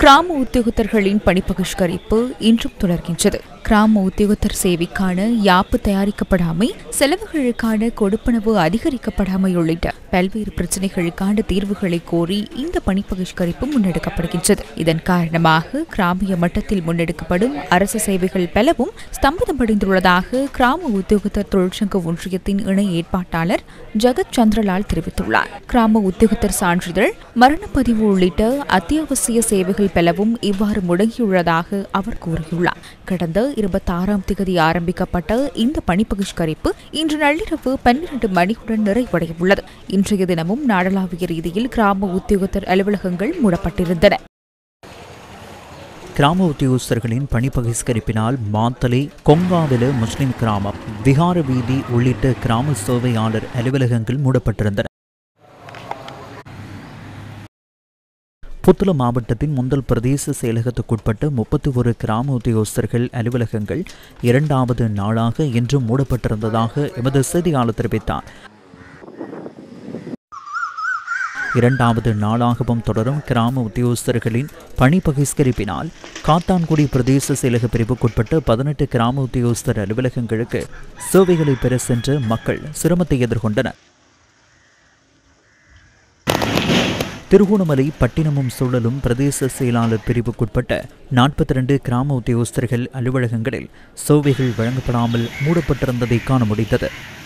கிராம உத்தியோகத்தர்களின் பணி பகிஷ்கரிப்பு இன்றும் தொடர்கின்றது கிராம உத்தியோகத்தர் சேவைக்கான யாப்பு தயாரிக்கப்படாமை செலவுகளுக்கான கொடுப்பனவு அதிகரிக்கப்படாமை உள்ளிட்ட பல்வேறு பிரச்சினைகளுக்கான தீர்வுகளை கோரி இந்த பணி பகிஷ்கரிப்பு முன்னெடுக்கப்படுகின்றது இதன் காரணமாக கிராமிய மட்டத்தில் முன்னெடுக்கப்படும் அரசு சேவைகள் பலவும் ஸ்தம்பிதமடைந்துள்ளதாக கிராம உத்தியோகத்தர் தொழிற்சங்க ஒன்றியத்தின் இணை ஏற்பாட்டாளர் ஜெகத் சந்திரலால் தெரிவித்துள்ளார் கிராம உத்தியோகத்தர் சான்றிதழ் மரணப்பதிவு உள்ளிட்ட அத்தியாவசிய சேவைகள் பலவும் இவ்வாறு முடங்கியுள்ளதாக அவர் கூறியுள்ளார் கடந்த இருபத்தாறாம் தேதி ஆரம்பிக்கப்பட்ட இந்த பணி பகிஷ்கரிப்பு இன்று நள்ளிரவு பன்னிரண்டு மணியுடன் நிறைவடையவுள்ளது இன்றைய தினமும் நாடளாவிய ரீதியில் கிராம உத்தியோகத்தர் அலுவலகங்கள் மூடப்பட்டிருந்தன கிராம உத்தியோகஸ்தர்களின் பணி பகிஷ்கரிப்பினால் மாத்தலை கொங்காவில முஸ்லிம் கிராமம் விகார வீதி உள்ளிட்ட கிராம சேவையாளர் அலுவலகங்கள் மூடப்பட்டிருந்தன புத்தள மாவட்டத்தின் முந்தல் பிரதேச செயலகத்துக்குட்பட்ட முப்பத்தி ஒரு கிராம உத்தியோகஸ்தர்கள் அலுவலகங்கள் இரண்டாவது நாளாக இன்று மூடப்பட்டிருந்ததாக எமது செய்தியாளர் தெரிவித்தார் இரண்டாவது நாளாகவும் தொடரும் கிராம உத்தியோகஸ்தர்களின் பணி பகிஷ்கரிப்பினால் காத்தான்குடி பிரதேச செயலக பிரிவுக்குட்பட்ட பதினெட்டு கிராம உத்தியோகஸ்தர் அலுவலகங்களுக்கு சேவைகளை பெற சென்ற மக்கள் சிரமத்தை எதிர்கொண்டனர் திருகோணமலை பட்டினமும் சூழலும் பிரதேச செயலாளர் பிரிவுக்குட்பட்ட நாற்பத்தி ரெண்டு கிராம உத்தியோகஸ்தர்கள் அலுவலகங்களில் சேவைகள் வழங்கப்படாமல் மூடப்பட்டிருந்ததை காண முடிந்தது